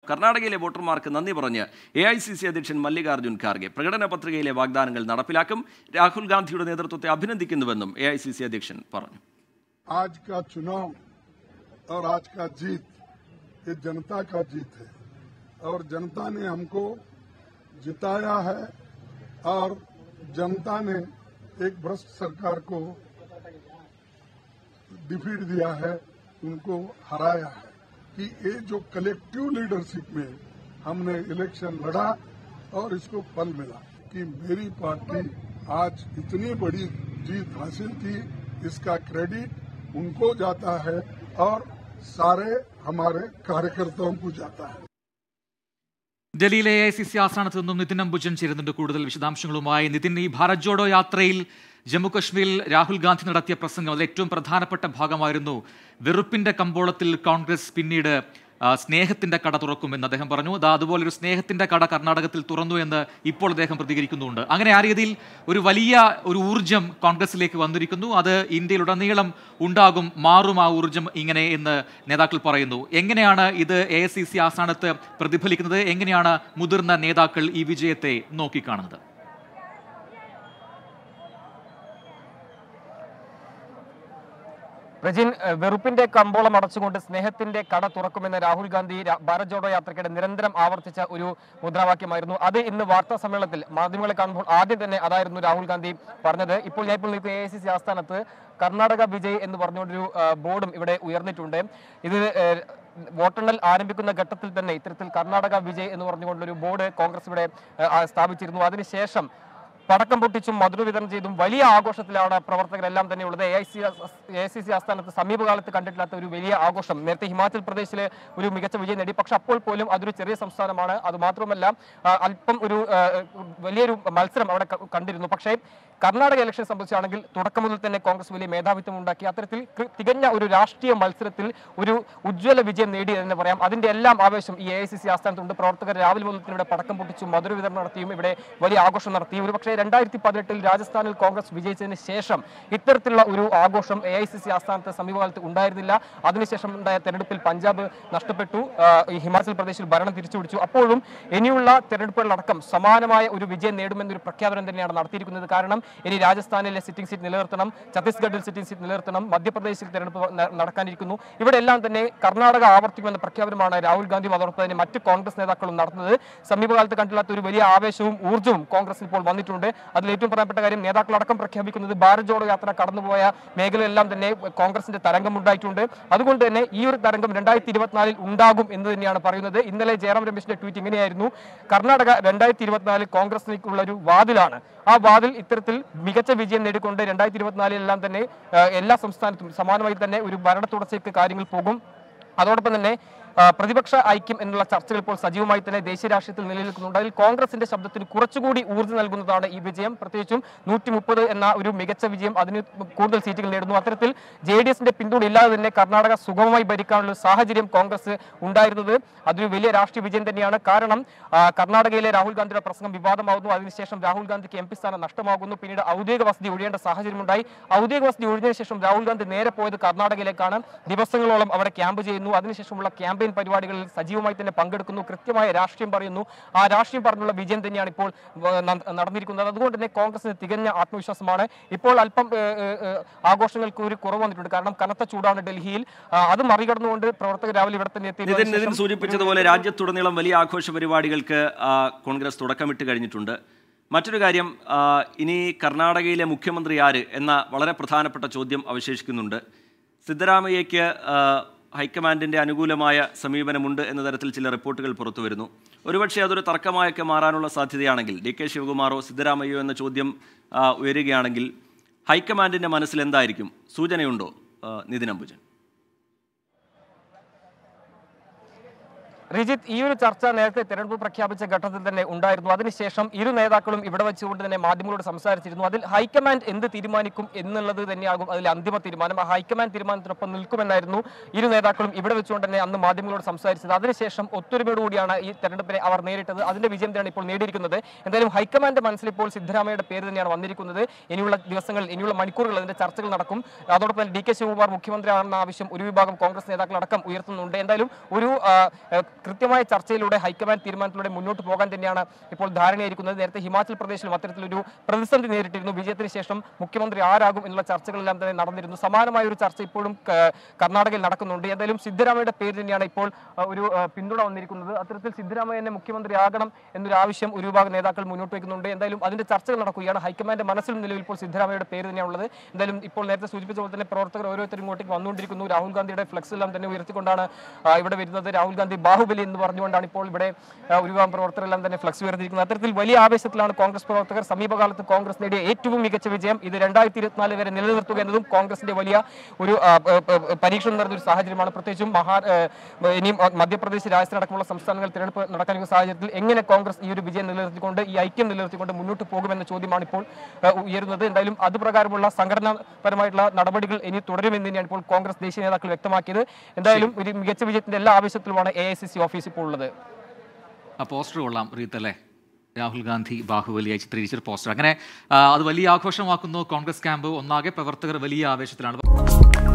കർണാടകയിലെ വോട്ടർമാർക്ക് നന്ദി പറഞ്ഞ് എ ഐ സി സി അധ്യക്ഷൻ മല്ലികാർജ്ജുൻ ഖാർഗെ പ്രകടന പത്രികയിലെ വാഗ്ദാനങ്ങൾ നടപ്പിലാക്കും രാഹുൽ ഗാന്ധിയുടെ നേതൃത്വത്തെ അഭിനന്ദിക്കുന്നുവെന്നും എ ഐ സി സി അധ്യക്ഷൻ പറഞ്ഞു आज का चुनाव और आज का जीत ये जनता का जीत है और जनता ने हमको जिताया है और जनता ने एक भ्रष्ट सरकार को डिफीट दिया है उनको हराया है कि ये जो कलेक्टिव लीडरशिप में हमने इलेक्शन लड़ा और इसको फल मिला कि मेरी पार्टी आज इतनी बड़ी जीत हासिल की इसका क्रेडिट उनको जाता है और सारे हमारे कार्यकर्ताओं को जाता है ഡൽഹിയിലെ എ ഐ സി സി ആസ്ഥാനത്ത് നിന്നും നിതിൻ അംബുജൻ ചേരുന്നുണ്ട് കൂടുതൽ വിശദാംശങ്ങളുമായി നിതിൻ ഈ ഭാരത് ജോഡോ യാത്രയിൽ ജമ്മുകശ്മീരിൽ രാഹുൽ ഗാന്ധി നടത്തിയ പ്രസംഗം അതിൽ ഏറ്റവും പ്രധാനപ്പെട്ട ഭാഗമായിരുന്നു വെറുപ്പിന്റെ കമ്പോളത്തിൽ കോൺഗ്രസ് പിന്നീട് ആ, സ്നേഹത്തിന്റെ കട തുറക്കുമെന്ന് അദ്ദേഹം പറഞ്ഞു ദാ അതുപോലെ ഒരു സ്നേഹത്തിന്റെ കട കർണാടകത്തിൽ തുറന്നു എന്ന് ഇപ്പോൾ അദ്ദേഹം പ്രതികരിക്കുന്നുണ്ട് അങ്ങനെ ആ രീതിയിൽ ഒരു വലിയ ഒരു ഊർജം കോൺഗ്രസിലേക്ക് വന്നിരിക്കുന്നു അത് ഇന്ത്യയിലുടനീളം ഉണ്ടാകും മാറും ആ ഊർജം ഇങ്ങനെ എന്ന് നേതാക്കൾ പറയുന്നു എങ്ങനെയാണ് ഇത് എ ഐ സി സി ആസ്ഥാനത്ത് പ്രതിഫലിക്കുന്നത് എങ്ങനെയാണ് മുതിർന്ന നേതാക്കൾ ഈ വിജയത്തെ നോക്കിക്കാണുന്നത് റജിൻ ഏഹ്, വെറുപ്പിന്റെ കമ്പോളം അടച്ചുകൊണ്ട് സ്നേഹത്തിന്റെ കട തുറക്കുമെന്ന് രാഹുൽ ഗാന്ധി രാ- ഭാരത് ജോഡോ യാത്രയ്ക്കിടെ നിരന്തരം ആവർത്തിച്ച ഒരു മുദ്രാവാക്യമായിരുന്നു അത് ഇന്ന് വാർത്താ സമ്മേളനത്തിൽ മാധ്യമങ്ങളെ കാണുമ്പോൾ ആദ്യം തന്നെ അതായിരുന്നു രാഹുൽ ഗാന്ധി പറഞ്ഞത് ഇപ്പോൾ ഞാൻ ഇപ്പോൾ നിൽക്കുന്ന എ ഐ സി സി ആസ്ഥാനത്ത് കർണാടക വിജയ് എന്ന് പറഞ്ഞുകൊണ്ടൊരു ഏഹ്, ബോർഡും ഇവിടെ ഉയർന്നിട്ടുണ്ട് ഇത് ഏഹ്, വോട്ടെണ്ണൽ ആരംഭിക്കുന്ന ഘട്ടത്തിൽ തന്നെ ഇത്തരത്തിൽ കർണാടക വിജയ് എന്ന് പറഞ്ഞുകൊണ്ടൊരു ബോർഡ് കോൺഗ്രസ് ഇവിടെ ഏഹ്, ആ, സ്ഥാപിച്ചിരുന്നു അതിനുശേഷം പടക്കം പൊട്ടിച്ചും മധുര വിതരണം ചെയ്തും വലിയ ആഘോഷത്തിലാണ് പ്രവർത്തകരെല്ലാം തന്നെ ഉള്ളത് A I C A C C ആസ്ഥാനത്ത് സമീപകാലത്ത് കണ്ടിട്ടില്ലാത്ത ഒരു വലിയ ആഘോഷം നേരത്തെ ഹിമാചൽ പ്രദേശിലെ ഒരു മികച്ച വിജയം നേടി പക്ഷെ അപ്പോൾ പോലും അതൊരു ചെറിയ സംസ്ഥാനമാണ് അത് മാത്രമല്ല ആ, അല്പം ഒരു ആ, വലിയൊരു മത്സരം അവിടെ ക- കണ്ടിരുന്നു പക്ഷേ കർണാടക ഇലക്ഷൻ സംബന്ധിച്ചാണെങ്കിൽ തുടക്കം മുതൽ തന്നെ കോൺഗ്രസ് വലിയ മേധാവിത്വം ഉണ്ടാക്കി അത്തരത്തിൽ കൃ- തികഞ്ഞ ഒരു രാഷ്ട്രീയ മത്സരത്തിൽ ഒരു ഉജ്ജ്വല വിജയം നേടി എന്ന് പറയാം അതിന്റെ എല്ലാം ആവേശം ഈ എ ഐ സി സി ആസ്ഥാനത്തുണ്ട് പ്രവർത്തകർ രാവിലെ മുതൽ തന്നെ ഇവിടെ പടക്കം പൊട്ടിച്ചും മധുര വിതരണം നടത്തിയും ഇവിടെ വലിയ ആഘോഷം നടത്തിയും ഒരു പക്ഷേ രണ്ടായിരത്തി പതിനെട്ടിൽ രാജസ്ഥാനിൽ കോൺഗ്രസ് വിജയിച്ചതിന് ശേഷം ഇത്തരത്തിലുള്ള ഒരു ആഘോഷം എ ഐ സി സി ആസ്ഥാനത്ത് സമീപകാലത്ത് ഉണ്ടായിരുന്നില്ല അതിനുശേഷം ഉണ്ടായ തെരഞ്ഞെടുപ്പിൽ പഞ്ചാബ് നഷ്ടപ്പെട്ടു ആ, ഈ ഹിമാചൽ പ്രദേശിൽ ഭരണം തിരിച്ചുപിടിച്ചു അപ്പോഴും ഇനിയുള്ള തെരഞ്ഞെടുപ്പുകളടക്കം സമാനമായ ഒരു വിജയം നേടുമെന്നൊരു പ്രഖ്യാപനം തന്നെയാണ് നടത്തിയിരിക്കുന്നത് കാരണം ഇനി രാജസ്ഥാനിലെ സിറ്റിംഗ് സീറ്റ് നിലനിർത്തണം ഛത്തീസ്ഗഡിൽ സിറ്റിംഗ് സീറ്റ് നിലനിർത്തണം മധ്യപ്രദേശിൽ തെരഞ്ഞെടുപ്പ് ന- നടക്കാനിരിക്കുന്നു ഇവിടെ എല്ലാം തന്നെ കർണാടക ആവർത്തിക്കുമെന്ന പ്രഖ്യാപനമാണ് രാഹുൽ ഗാന്ധിയും അതോടൊപ്പം തന്നെ മറ്റ് കോൺഗ്രസ് നേതാക്കളും നടത്തുന്നത് സമീപകാലത്ത് കണ്ടില്ലാത്ത ഒരു വലിയ ആവേശവും ഊർജ്ജവും കോൺഗ്രസിൽ ഇപ്പോൾ വന്നിട്ടുണ്ട് അതിൽ ഏറ്റവും പ്രധാനപ്പെട്ട കാര്യം നേതാക്കളടക്കം പ്രഖ്യാപിക്കുന്നത് ഭാരത് ജോഡോ യാത്ര കടന്നുപോയ മേഖലയെല്ലാം തന്നെ കോൺഗ്രസിന്റെ തരംഗം ഉണ്ടായിട്ടുണ്ട് അതുകൊണ്ട് തന്നെ ഈ ഒരു തരംഗം രണ്ടായിരത്തി ഇരുപത്തിനാലിൽ ഉണ്ടാകും എന്ന് തന്നെയാണ് പറയുന്നത് ഇന്നലെ ജയറാം രമേശിന്റെ ട്വീറ്റ് ഇങ്ങനെയായിരുന്നു കർണാടക രണ്ടായിരത്തി ഇരുപത്തിനാലിൽ കോൺഗ്രസിലേക്കുള്ള ഒരു വാതിലാണ് ആ വാതിൽ ഇത്തരത്തിൽ മികച്ച വിജയം നേടിക്കൊണ്ട് രണ്ടായിരത്തി ഇരുപത്തിനാലിലെല്ലാം തന്നെ ആ, എല്ലാ സംസ്ഥാനത്തും സമാനമായി തന്നെ ഒരു ഭരണ തുടർച്ചയ്ക്ക് കാര്യങ്ങൾ പോകും അതോടൊപ്പം തന്നെ ആ, പ്രതിപക്ഷ ഐക്യം എന്നുള്ള ചർച്ചകൾ ഇപ്പോൾ സജീവമായി തന്നെ ദേശീയ രാഷ്ട്രീയത്തിൽ നിലനിൽക്കുന്നുണ്ട് അതിൽ കോൺഗ്രസിന്റെ ശബ്ദത്തിന് കുറച്ചുകൂടി ഊർജ്ജം നൽകുന്നതാണ് ഈ വിജയം പ്രത്യേകിച്ചും നൂറ്റി മുപ്പത് എന്ന ഒരു മികച്ച വിജയം അതിന് കൂടുതൽ സീറ്റുകൾ നേടുന്നു അത്തരത്തിൽ ജെ ഡി എസിന്റെ പിന്തുണ ഇല്ലാതെ തന്നെ കർണാടക സുഗമമായി ഭരിക്കാനുള്ള ഒരു സാഹചര്യം കോൺഗ്രസ് ഉണ്ടായിരുന്നത് അതൊരു വലിയ രാഷ്ട്രീയ വിജയം തന്നെയാണ് കാരണം ആ, കർണാടകയിലെ രാഹുൽ ഗാന്ധിയുടെ പ്രസംഗം വിവാദമാകുന്നു അതിനുശേഷം രാഹുൽ ഗാന്ധിക്ക് എം പി സ്ഥാനം നഷ്ടമാകുന്നു പിന്നീട് ഔദ്യോഗിക വസതി ഒഴിയേണ്ട സാഹചര്യമുണ്ടായി ഔദ്യോഗിക വസതി ഒഴിഞ്ഞതിനു ശേഷം രാഹുൽ ഗാന്ധി നേരെ പോയത് കർണാടകയിലേക്കാണ് ദിവസങ്ങളോളം അവിടെ ക്യാമ്പ് ചെയ്യുന്നു അതിനുശേഷമുള്ള ക്യാമ്പയിൻ പരിപാടികളിൽ സജീവമായി തന്നെ പങ്കെടുക്കുന്നു കൃത്യമായ രാഷ്ട്രീയം പറയുന്നു ആ രാഷ്ട്രീയം പറഞ്ഞുള്ള വിജയം തന്നെയാണ് ഇപ്പോൾ ഏഹ്, ന- നടന്നിരിക്കുന്നത് അതുകൊണ്ട് തന്നെ കോൺഗ്രസിന് തികഞ്ഞ ആത്മവിശ്വാസമാണ് ഇപ്പോൾ അല്പം ഏഹ്, ഏഹ്, ഏഹ്, ആഘോഷങ്ങൾക്ക് ഒരു കുറവ് വന്നിട്ടുണ്ട് കാരണം കനത്ത ചൂടാണ് ഡൽഹിയിൽ ആ, അത് മറികടന്നുകൊണ്ട് പ്രവർത്തകർ രാവിലെ ഇവിടെ തന്നെ എത്തി നിതിൻ നിതിൻ സൂചിപ്പിച്ചതുപോലെ രാജ്യത്തുടനീളം വലിയ ആഘോഷ പരിപാടികൾക്ക് ആ, കോൺഗ്രസ് തുടക്കമിട്ട് കഴിഞ്ഞിട്ടുണ്ട് മറ്റൊരു കാര്യം ആ, ഇനി കർണാടകയിലെ മുഖ്യമന്ത്രി ആര് എന്ന വളരെ പ്രധാനപ്പെട്ട ചോദ്യം അവശേഷിക്കുന്നുണ്ട് സിദ്ധരാമയ്യയ്ക്ക് ആ, ഹൈക്കമാൻഡിൻ്റെ അനുകൂലമായ സമീപനമുണ്ട് എന്ന തരത്തിൽ ചില റിപ്പോർട്ടുകൾ പുറത്തു വരുന്നു ഒരുപക്ഷെ അതൊരു തർക്കമായൊക്കെ മാറാനുള്ള സാധ്യതയാണെങ്കിൽ ഡി കെ ശിവകുമാറോ സിദ്ധരാമയ്യോ എന്ന ചോദ്യം ആ, ഉയരുകയാണെങ്കിൽ ഹൈക്കമാൻഡിൻ്റെ മനസ്സിൽ എന്തായിരിക്കും സൂചനയുണ്ടോ ആ, നിതിൻ അംബുജൻ റിജിത്ത് ഈ ഒരു ചർച്ച നേരത്തെ തെരഞ്ഞെടുപ്പ് പ്രഖ്യാപിച്ച ഘട്ടത്തിൽ തന്നെ ഉണ്ടായിരുന്നു അതിനുശേഷം ഇരു നേതാക്കളും ഇവിടെ വെച്ചുകൊണ്ട് തന്നെ മാധ്യമങ്ങളോട് സംസാരിച്ചിരുന്നു അതിൽ ഹൈക്കമാൻഡ് എന്ത് തീരുമാനിക്കും എന്നുള്ളത് തന്നെയാകും അതിൽ അന്തിമ തീരുമാനം ആ ഹൈക്കമാൻഡ് തീരുമാനത്തിനൊപ്പം നിൽക്കുമെന്നായിരുന്നു ഇരു നേതാക്കളും ഇവിടെ വെച്ചുകൊണ്ട് തന്നെ അന്ന് മാധ്യമങ്ങളോട് സംസാരിച്ചത് അതിനുശേഷം ഒത്തൊരുമയോടുകൂടിയാണ് ഈ തെരഞ്ഞെടുപ്പിനെ അവർ നേരിട്ടത് അതിന്റെ വിജയം തന്നെയാണ് ഇപ്പോൾ നേടിയിരിക്കുന്നത് എന്തായാലും ഹൈക്കമാൻഡ് മനസ്സിൽ ഇപ്പോൾ സിദ്ധരാമയ്യയുടെ പേര് തന്നെയാണ് വന്നിരിക്കുന്നത് ഇനിയുള്ള ദിവസങ്ങൾ ഇനിയുള്ള മണിക്കൂറുകൾ അതിന്റെ ചർച്ചകൾ നടക്കും അതോടൊപ്പം തന്നെ ഡി കെ ശിവകുമാർ മുഖ്യമന്ത്രിയാണെന്ന ആവശ്യം ഒരു വിഭാഗം കോൺഗ്രസ് നേതാക്കളടക്കം ഉയർത്തുന്നുണ്ട് എന്തായാലും ഒരു ആ, ആ, കൃത്യമായ ചർച്ചയിലൂടെ ഹൈക്കമാൻഡ് തീരുമാനത്തിലൂടെ മുന്നോട്ട് പോകാൻ തന്നെയാണ് ഇപ്പോൾ ധാരണയായിരിക്കുന്നത് നേരത്തെ ഹിമാചൽ പ്രദേശിലും അത്തരത്തിലൊരു പ്രതിസന്ധി നേരിട്ടിരുന്നു വിജയത്തിന് ശേഷം മുഖ്യമന്ത്രി ആരാകും എന്നുള്ള ചർച്ചകളെല്ലാം തന്നെ നടന്നിരുന്നു സമാനമായ ഒരു ചർച്ച ഇപ്പോഴും ക- കർണാടകയിൽ നടക്കുന്നുണ്ട് എന്തായാലും സിദ്ധരാമയ്യയുടെ പേര് തന്നെയാണ് ഇപ്പോൾ ആ, ഒരു ആ, പിന്തുണ വന്നിരിക്കുന്നത് അത്തരത്തിൽ സിദ്ധരാമയ്യ തന്നെ മുഖ്യമന്ത്രി ആകണം എന്നൊരു ആവശ്യം ഒരു വിഭാഗം നേതാക്കൾ മുന്നോട്ട് വയ്ക്കുന്നുണ്ട് എന്തായാലും അതിന്റെ ചർച്ചകൾ നടക്കുകയാണ് ഹൈക്കമാൻഡ് മനസ്സിൽ നിലവിൽ ഇപ്പോൾ സിദ്ധരാമയ്യയുടെ പേര് തന്നെയാണുള്ളത് എന്തായാലും ഇപ്പോൾ നേരത്തെ സൂചിപ്പിച്ച പോലെ തന്നെ പ്രവർത്തകർ ഓരോരുത്തരും ഇങ്ങോട്ടേക്ക് വന്നുകൊണ്ടിരിക്കുന്നു രാഹുൽ ഗാന്ധിയുടെ ഫ്ലെക്സ് എല്ലാം തന്നെ ഉയർത്തിക്കൊണ്ടാണ് ആ, ഇവിടെ വരുന്നത് രാഹുൽ ഗാന്ധി ബാഹുബലി എന്ന് പറഞ്ഞുകൊണ്ടാണ് ഇപ്പോൾ ഇവിടെ ആ, ഒരു വിഭാഗം പ്രവർത്തകരെല്ലാം തന്നെ ഫ്ലെക്സ് ഉയർത്തിയിരിക്കുന്നത് അത്തരത്തിൽ വലിയ ആവേശത്തിലാണ് കോൺഗ്രസ് പ്രവർത്തകർ സമീപകാലത്ത് കോൺഗ്രസ് നേടിയ ഏറ്റവും മികച്ച വിജയം ഇത് രണ്ടായിരത്തി ഇരുപത്തിനാല് വരെ നിലനിർത്തുക എന്നതും കോൺഗ്രസിന്റെ വലിയ ഒരു ആ, ആ, ആ, പരീക്ഷണം നിറഞ്ഞ ഒരു സാഹചര്യമാണ് പ്രത്യേകിച്ചും മഹാ ആ, ഇനിയും മധ്യപ്രദേശ് രാജസ്ഥാൻ അടക്കമുള്ള സംസ്ഥാനങ്ങൾ തിരഞ്ഞെടുപ്പ് നടക്കാനുള്ള സാഹചര്യത്തിൽ എങ്ങനെ കോൺഗ്രസ് ഈ ഒരു വിജയം നിലനിർത്തിക്കൊണ്ട് ഈ ഐക്യം നിലനിർത്തിക്കൊണ്ട് മുന്നോട്ട് പോകുമെന്ന ചോദ്യമാണ് ഇപ്പോൾ ആ, ഉയരുന്നത് എന്തായാലും അത് പ്രകാരമുള്ള സംഘടനാപരമായിട്ടുള്ള നടപടികൾ ഇനി തുടരുമെന്ന് തന്നെയാണ് ഇപ്പോൾ കോൺഗ്രസ് ദേശീയ നേതാക്കൾ വ്യക്തമാക്കിയത് എന്തായാലും ഒരു മികച്ച വിജയത്തിന്റെ എല്ലാ ആവശ്യത്തിലുമാണ് A I C C office ഇപ്പോൾ ഉള്ളത് ആ പോസ്റ്റർ കൊള്ളാം റീത്ത് അല്ലേ രാഹുൽ ഗാന്ധി ബാഹുബലിയായി ചിത്രീകരിച്ചൊരു പോസ്റ്റർ അങ്ങനെ ആ, അത് വലിയ ആഘോഷമാക്കുന്നു കോൺഗ്രസ് ക്യാമ്പ് ഒന്നാകെ പ്രവർത്തകർ വലിയ ആവേശത്തിലാണ്